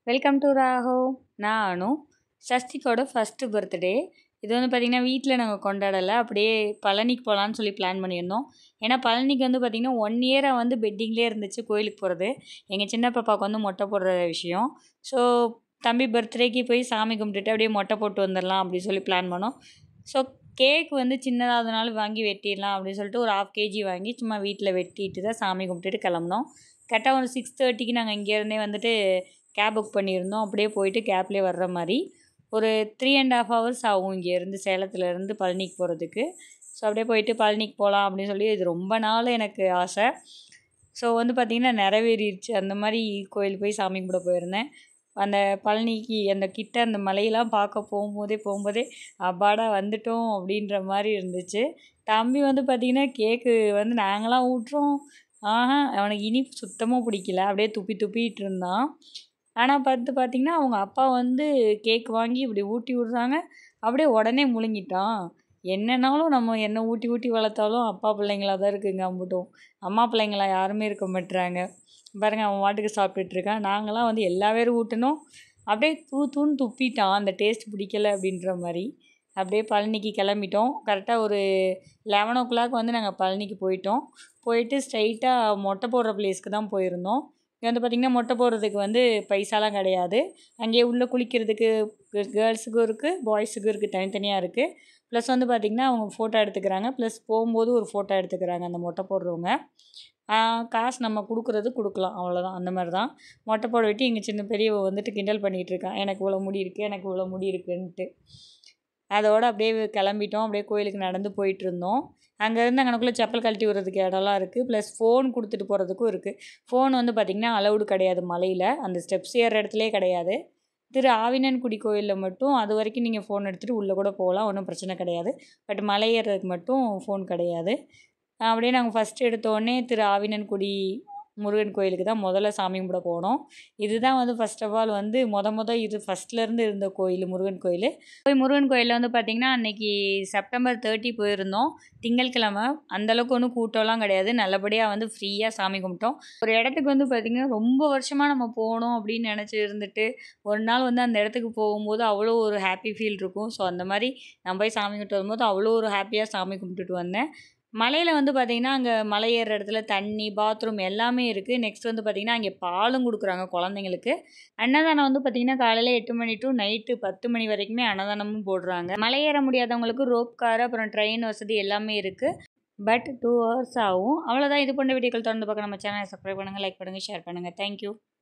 welcome to Rago நான் அனு சஷ்டிக்கோட first birthday இது வந்து பார்த்திங்கன்னா வீட்டில் நாங்கள் கொண்டாடலை அப்படியே பழனிக்கு போகலான்னு சொல்லி பிளான் பண்ணியிருந்தோம் ஏன்னா பழனிக்கு வந்து பார்த்திங்கன்னா ஒன் இயராக வந்து பெட்டிங்லேயே இருந்துச்சு கோயிலுக்கு போகிறது எங்கள் சின்ன பாப்பாவுக்கு வந்து மொட்டை போடுற விஷயம் ஸோ தம்பி பர்த்டேக்கு போய் சாமி கும்பிட்டுட்டு அப்படியே மொட்டை போட்டு வந்துடலாம் அப்படின்னு சொல்லி பிளான் பண்ணோம் ஸோ கேக் வந்து சின்னதாகனால வாங்கி வெட்டிடலாம் அப்படின்னு சொல்லிட்டு ஒரு ஆஃப் கேஜி வாங்கி சும்மா வீட்டில் வெட்டிட்டு தான் சாமி கும்பிட்டுட்டு கிளம்புனோம் கரெக்டாக ஒரு சிக்ஸ் தேர்ட்டிக்கு நாங்கள் இங்கேருந்தே வந்துட்டு கேப் புக் பண்ணியிருந்தோம் அப்படியே போயிட்டு கேப்லேயே வர்ற மாதிரி ஒரு த்ரீ அண்ட் ஹாஃப் ஹவர்ஸ் ஆகும் இங்கேருந்து சேலத்துலேருந்து பழனிக்கு போகிறதுக்கு ஸோ அப்படியே போயிட்டு பழனிக்கு போகலாம் அப்படின்னு சொல்லி இது ரொம்ப நாள் எனக்கு ஆசை ஸோ வந்து பார்த்திங்கன்னா நிறைவேறிடுச்சு அந்த மாதிரி கோயில் போய் சாமி கும்பிட போயிருந்தேன் அந்த பழனிக்கு அந்த கிட்ட அந்த மலையெல்லாம் பார்க்க போகும்போதே போகும்போதே அப்பாடா வந்துட்டோம் அப்படின்ற மாதிரி இருந்துச்சு தம்பி வந்து பார்த்திங்கன்னா கேக்கு வந்து நாங்களாம் ஊட்டுறோம் ஆஹா அவனுக்கு இனிப்பு சுத்தமாக பிடிக்கல அப்படியே துப்பி துப்பிட்டு இருந்தான் ஆனால் பார்த்து பார்த்திங்கன்னா அவங்க அப்பா வந்து கேக் வாங்கி இப்படி ஊட்டி விட்றாங்க அப்படியே உடனே முழுங்கிட்டான் என்னன்னாலும் நம்ம என்ன ஊட்டி ஊட்டி வளர்த்தாலும் அப்பா பிள்ளைங்களா தான் இருக்குங்க அம்புட்டும் அம்மா பிள்ளைங்களா யாருமே இருக்க மாட்டுறாங்க பாருங்கள் அவன் வாட்டுக்கு சாப்பிட்டுட்டு இருக்கான் நாங்களாம் வந்து எல்லா பேரும் ஊட்டினோம் அப்படியே தூ தூன்னு துப்பிட்டான் அந்த டேஸ்ட் பிடிக்கல அப்படின்ற மாதிரி அப்படியே பழனிக்கு கிளம்பிட்டோம் கரெக்டாக ஒரு லெவன் ஓ கிளாக் வந்து நாங்கள் பழனிக்கு போயிட்டோம் போயிட்டு ஸ்ட்ரைட்டாக மொட்டை போடுற பிளேஸ்க்கு தான் போயிருந்தோம் இங்கே வந்து பார்த்திங்கன்னா மொட்டை போடுறதுக்கு வந்து பைசாலாம் கிடையாது அங்கேயே உள்ளே குளிக்கிறதுக்கு கேர்ள்ஸுக்கும் இருக்குது பாய்ஸுக்கும் இருக்குது தனித்தனியாக இருக்குது ப்ளஸ் வந்து பார்த்திங்கன்னா அவங்க ஃபோட்டோ எடுத்துக்கிறாங்க ப்ளஸ் போகும்போது ஒரு ஃபோட்டோ எடுத்துக்கிறாங்க அந்த மொட்டை போடுறவங்க காசு நம்ம கொடுக்குறது கொடுக்கலாம் அவ்வளோதான் அந்த மாதிரி தான் மொட்டை போட விட்டு எங்கள் சின்ன பெரியவ வந்துட்டு கிண்டல் பண்ணிகிட்டு இருக்கான் எனக்கு இவ்வளோ முடி இருக்குது எனக்கு இவ்வளோ முடி இருக்குன்ட்டு அதோடு அப்படியே கிளம்பிட்டோம் அப்படியே கோயிலுக்கு நடந்து போயிட்டு இருந்தோம் அங்கேருந்து அங்கனக்குள்ளே செப்பல் கழட்டி விடுறதுக்கு இடம்லாம் இருக்குது ப்ளஸ் ஃபோன் கொடுத்துட்டு போகிறதுக்கும் இருக்குது ஃபோன் வந்து பார்த்திங்கன்னா அலௌடு கிடையாது மலையில் அந்த ஸ்டெப்ஸ் ஏறுற இடத்துலே கிடையாது திரு ஆவினன்குடி கோயிலில் மட்டும் அது வரைக்கும் நீங்கள் ஃபோன் எடுத்துகிட்டு உள்ளே கூட போகலாம் ஒன்றும் பிரச்சனை கிடையாது பட் மலை ஏறுறதுக்கு மட்டும் ஃபோன் கிடையாது அப்படியே நாங்கள் ஃபஸ்ட்டு எடுத்தோடனே திரு ஆவினன்குடி முருகன் கோயிலுக்கு தான் முதல்ல சாமி கும்பிட போனோம் இதுதான் வந்து ஃபஸ்ட் ஆஃப் ஆல் வந்து மொத மொதல் இது ஃபஸ்ட்லேருந்து இருந்த கோயில் முருகன் கோயில் போய் முருகன் கோயிலில் வந்து பார்த்திங்கன்னா அன்றைக்கி செப்டம்பர் தேர்ட்டி போயிருந்தோம் திங்கட்கிழமை அந்தளவுக்கு ஒன்றும் கூட்டம்லாம் கிடையாது நல்லபடியாக வந்து ஃப்ரீயாக சாமி கும்பிட்டோம் ஒரு இடத்துக்கு வந்து பார்த்திங்கன்னா ரொம்ப வருஷமாக நம்ம போகணும் அப்படின்னு நினச்சி இருந்துட்டு ஒரு நாள் வந்து அந்த இடத்துக்கு போகும்போது அவ்வளோ ஒரு ஹாப்பி ஃபீல் இருக்கும் ஸோ அந்த மாதிரி நான் போய் சாமி கும்பிட்டு வரும்போது அவ்வளோ ஒரு ஹாப்பியாக சாமி கும்பிட்டுட்டு வந்தேன் மலையில் வந்து பார்த்திங்கன்னா அங்கே மலை ஏறுற இடத்துல தண்ணி பாத்ரூம் எல்லாமே இருக்குது நெக்ஸ்ட் வந்து பார்த்திங்கன்னா அங்கே பாலும் கொடுக்குறாங்க குழந்தைங்களுக்கு அன்னதானம் வந்து பார்த்திங்கன்னா காலையில் எட்டு மணி டு நைட்டு பத்து மணி வரைக்குமே அன்னதானமும் போடுறாங்க மலை ஏற முடியாதவங்களுக்கு ரோப் கார் அப்புறம் ட்ரெயின் வசதி எல்லாமே இருக்குது பட் டூ ஹவர்ஸ் ஆகும் அவ்வளோதான் இது போன்ற வீடியோக்கள் தொடர்ந்து பார்க்க நம்ம சேனலை சப்ஸ்கிரைப் பண்ணுங்கள் லைக் பண்ணுங்கள் ஷேர் பண்ணுங்கள் தேங்க்யூ